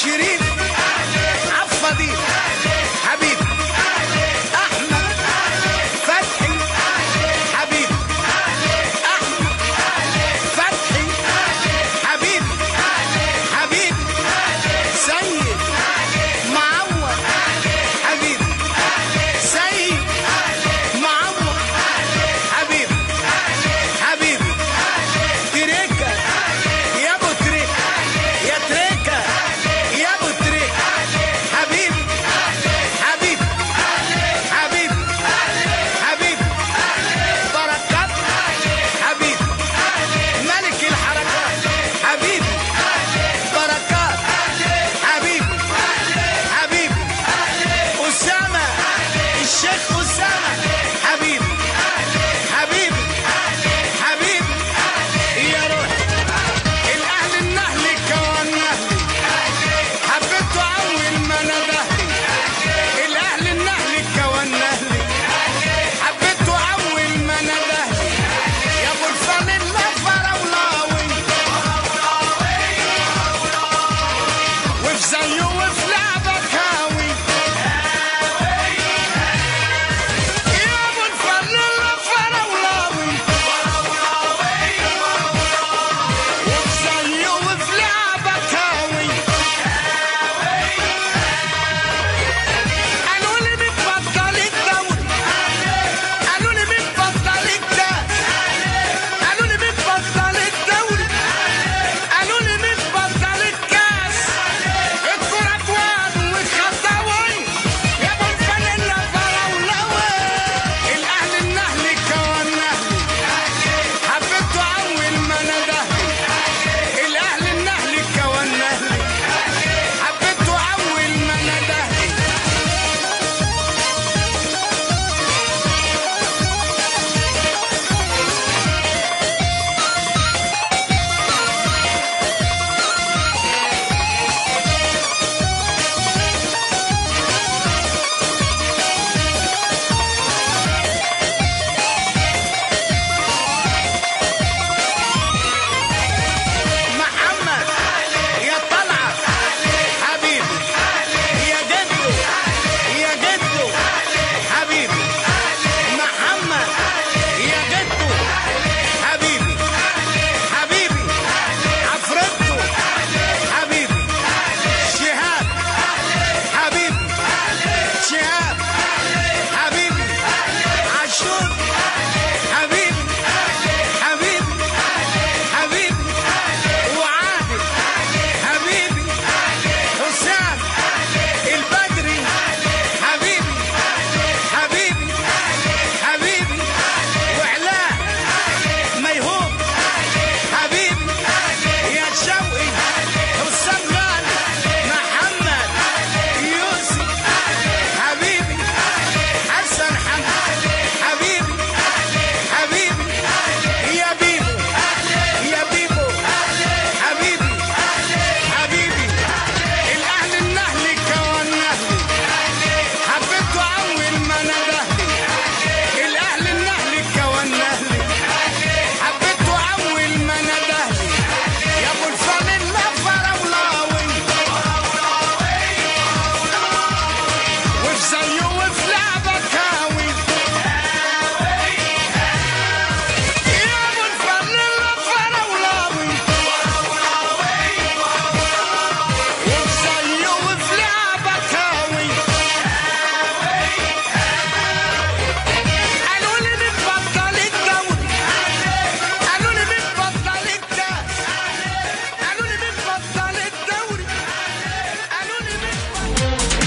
شريف عفضي حبيب احمد فتحي حبيب احمد فتحي حبيب حبيب سيد معوض حبيب سيد معوض حبيب حبيب تريكة يا ابو تريكة يا تريكة يا ابو تريكة حبيب حبيب حبيب حبيب بركات حبيب ملك الحركات حبيب بركات حبيب حبيب أسامة الشيخ أسامة حبيب حبيب حبيب يا روح الأهل النهل كوان نهلي حبيته أول ما ندهلي الأهل النهل كوان نهلي حبيته أول ما ندهلي يا أبو الفانيلا فراولاوي وفي زيه وفي